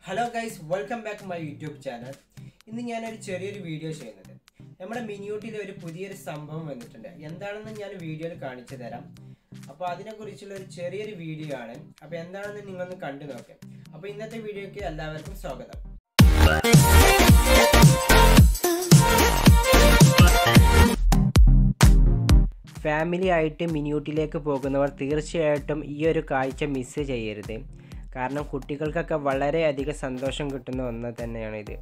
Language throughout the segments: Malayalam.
hello guys welcome back my YouTube channel ഇന്ന് ഞാനൊരു ചെറിയൊരു വീഡിയോ ചെയ്യുന്നത് നമ്മുടെ മിനിയൂട്ടിൽ ഒരു പുതിയൊരു സംഭവം വന്നിട്ടുണ്ട് എന്താണെന്ന് ഞാൻ വീഡിയോയിൽ കാണിച്ചു തരാം അപ്പോൾ അതിനെക്കുറിച്ചുള്ള ഒരു ചെറിയൊരു വീഡിയോ ആണ് അപ്പോൾ എന്താണെന്ന് നിങ്ങളൊന്ന് കണ്ടു നോക്കാം അപ്പോൾ ഇന്നത്തെ വീഡിയോയ്ക്ക് എല്ലാവർക്കും സ്വാഗതം ഫാമിലി ആയിട്ട് മിനിയൂട്ടിലേക്ക് പോകുന്നവർ തീർച്ചയായിട്ടും ഈ ഒരു കാഴ്ച മിസ് ചെയ്യരുത് കാരണം കുട്ടികൾക്കൊക്കെ വളരെയധികം സന്തോഷം കിട്ടുന്ന ഒന്ന് തന്നെയാണ് ഇത്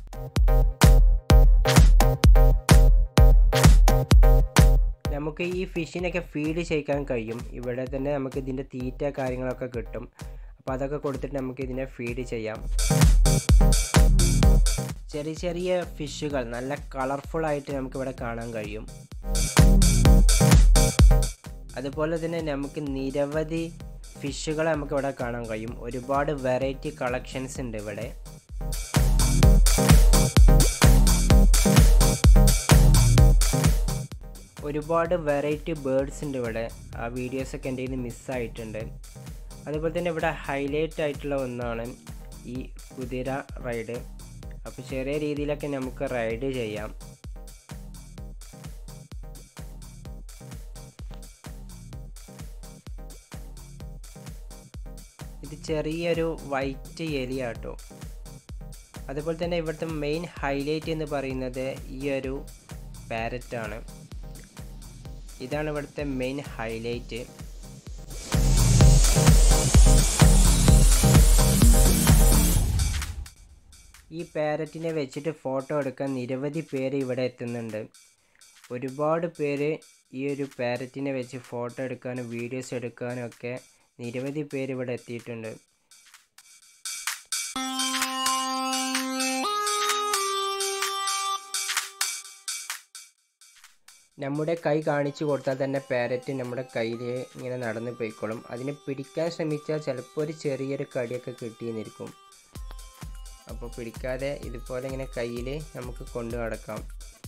നമുക്ക് ഈ ഫിഷിനൊക്കെ ഫീഡ് ചെയ്യിക്കാൻ കഴിയും ഇവിടെ തന്നെ നമുക്ക് ഇതിൻ്റെ തീറ്റ കാര്യങ്ങളൊക്കെ കിട്ടും അപ്പോൾ അതൊക്കെ കൊടുത്തിട്ട് നമുക്ക് ഇതിനെ ഫീഡ് ചെയ്യാം ചെറിയ ചെറിയ ഫിഷുകൾ നല്ല കളർഫുൾ ആയിട്ട് നമുക്ക് ഇവിടെ കാണാൻ കഴിയും അതുപോലെ തന്നെ നമുക്ക് നിരവധി ഫിഷുകളെ നമുക്ക് ഇവിടെ കാണാൻ കഴിയും ഒരുപാട് വെറൈറ്റി കളക്ഷൻസ് ഉണ്ട് ഇവിടെ ഒരുപാട് വെറൈറ്റി ബേർഡ്സ് ഉണ്ട് ഇവിടെ ആ വീഡിയോസൊക്കെ എൻ്റെ നിന്ന് മിസ്സായിട്ടുണ്ട് അതുപോലെ തന്നെ ഇവിടെ ഹൈലൈറ്റ് ആയിട്ടുള്ള ഒന്നാണ് ഈ കുതിര റൈഡ് അപ്പോൾ ചെറിയ രീതിയിലൊക്കെ നമുക്ക് റൈഡ് ചെയ്യാം ഇത് ചെറിയൊരു വൈറ്റ് എലിയാട്ടോ അതുപോലെ തന്നെ ഇവിടുത്തെ മെയിൻ ഹൈലൈറ്റ് എന്ന് പറയുന്നത് ഈ ഒരു പാരറ്റാണ് ഇതാണ് ഇവിടുത്തെ മെയിൻ ഹൈലൈറ്റ് ഈ പാരറ്റിനെ വെച്ചിട്ട് ഫോട്ടോ എടുക്കാൻ നിരവധി പേര് ഇവിടെ എത്തുന്നുണ്ട് ഒരുപാട് പേര് ഈ ഒരു പാരറ്റിനെ വെച്ച് ഫോട്ടോ എടുക്കാനും വീഡിയോസ് എടുക്കാനും ഒക്കെ നിരവധി പേര് ഇവിടെ എത്തിയിട്ടുണ്ട് നമ്മുടെ കൈ കാണിച്ചു കൊടുത്താൽ തന്നെ പാരറ്റ് നമ്മുടെ കയ്യിൽ ഇങ്ങനെ നടന്നു പോയിക്കോളും അതിനെ പിടിക്കാൻ ശ്രമിച്ചാൽ ചിലപ്പോൾ ഒരു ചെറിയൊരു കടിയൊക്കെ കിട്ടിയെന്നിരിക്കും അപ്പോൾ പിടിക്കാതെ ഇതുപോലെ ഇങ്ങനെ കയ്യിൽ നമുക്ക് കൊണ്ടു നടക്കാം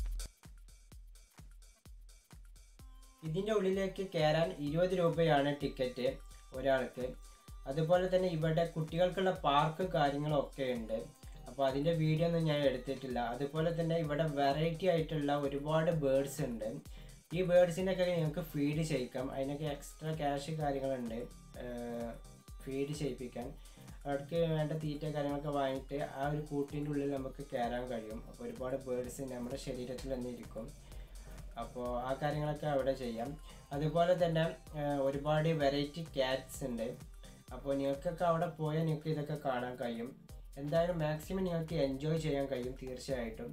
ഇതിൻ്റെ ഉള്ളിലേക്ക് കയറാൻ ഇരുപത് രൂപയാണ് ടിക്കറ്റ് ഒരാൾക്ക് അതുപോലെ തന്നെ ഇവിടെ കുട്ടികൾക്കുള്ള പാർക്ക് കാര്യങ്ങളൊക്കെ ഉണ്ട് അപ്പോൾ അതിൻ്റെ വീഡിയോ ഒന്നും ഞാൻ എടുത്തിട്ടില്ല അതുപോലെ തന്നെ ഇവിടെ വെറൈറ്റി ആയിട്ടുള്ള ഒരുപാട് ബേർഡ്സ് ഉണ്ട് ഈ ബേർഡ്സിനൊക്കെ നിങ്ങൾക്ക് ഫീഡ് ചെയ്യിക്കാം അതിനൊക്കെ എക്സ്ട്രാ ക്യാഷ് കാര്യങ്ങളുണ്ട് ഫീഡ് ചെയ്യിപ്പിക്കാൻ അവർക്ക് വേണ്ട തീറ്റ കാര്യങ്ങളൊക്കെ വാങ്ങിയിട്ട് ആ ഒരു കൂട്ടിൻ്റെ ഉള്ളിൽ നമുക്ക് കയറാൻ കഴിയും അപ്പോൾ ഒരുപാട് ബേർഡ്സ് നമ്മുടെ ശരീരത്തിൽ തന്നെ ഇരിക്കും അപ്പോൾ ആ കാര്യങ്ങളൊക്കെ അവിടെ ചെയ്യാം അതുപോലെ തന്നെ ഒരുപാട് വെറൈറ്റി ക്യാറ്റ്സ് ഉണ്ട് അപ്പോൾ നിങ്ങൾക്കൊക്കെ അവിടെ പോയാൽ നിങ്ങൾക്ക് ഇതൊക്കെ കാണാൻ കഴിയും എന്തായാലും മാക്സിമം നിങ്ങൾക്ക് എൻജോയ് ചെയ്യാൻ കഴിയും തീർച്ചയായിട്ടും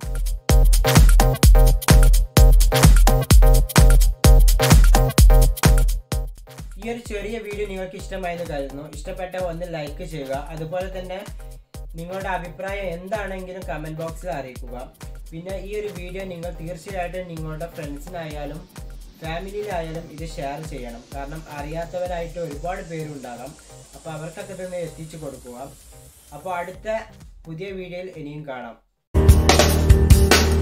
ഈ ഒരു ചെറിയ വീഡിയോ നിങ്ങൾക്ക് ഇഷ്ടമായെന്ന് കരുതുന്നു ഇഷ്ടപ്പെട്ട ഒന്ന് ലൈക്ക് ചെയ്യുക അതുപോലെ തന്നെ നിങ്ങളുടെ അഭിപ്രായം എന്താണെങ്കിലും കമൻറ്റ് ബോക്സിൽ അറിയിക്കുക പിന്നെ ഈ ഒരു വീഡിയോ നിങ്ങൾ തീർച്ചയായിട്ടും നിങ്ങളുടെ ഫ്രണ്ട്സിനായാലും ഫാമിലിയിലായാലും ഇത് ഷെയർ ചെയ്യണം കാരണം അറിയാത്തവരായിട്ട് ഒരുപാട് പേരുണ്ടാകാം അപ്പോൾ അവർക്കൊക്കെ ഇതൊന്ന് എത്തിച്ചു കൊടുക്കുക അപ്പോൾ അടുത്ത പുതിയ വീഡിയോയിൽ ഇനിയും കാണാം